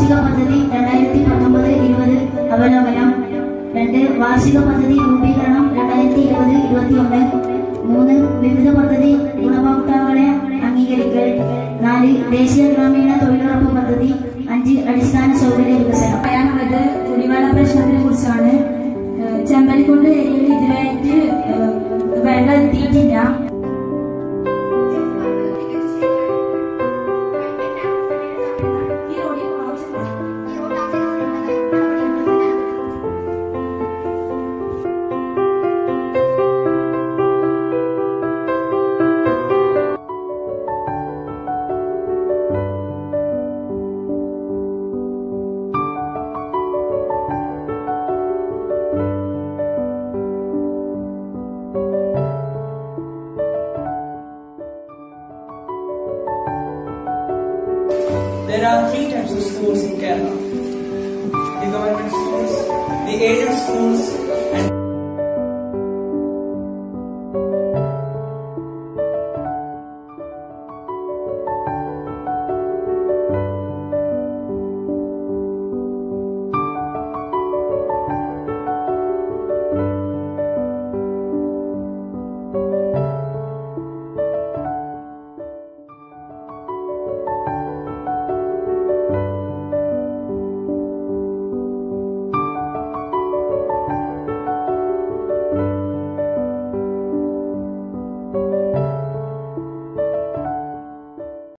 വാർഷിക പദ്ധതി രണ്ടായിരത്തി പത്തൊമ്പത് ഇരുപത് അവലോകനം രണ്ട് വാർഷിക പദ്ധതി രൂപീകരണം രണ്ടായിരത്തി ഇരുപത് ഇരുപത്തി ഒന്ന് മൂന്ന് വിവിധ പദ്ധതി ഗുണഭോക്താക്കളെ അംഗീകരിക്കൽ നാല് ദേശീയ ഗ്രാമീണ തൊഴിലുറപ്പ് പദ്ധതി അഞ്ച് അടിസ്ഥാന സൗകര്യ വികസനം പറയാനുള്ളത് കുടിവെള്ള പ്രശ്നത്തിനെ കുറിച്ചാണ് ഏഹ് ചെമ്പലിക്കുണ്ട് ഏരിയയിൽ ഇതുവരെയായിട്ട് ഏഹ് വെള്ളം എത്തിയിട്ടില്ല There are three types of schools in Kerala. The government schools, the aided schools and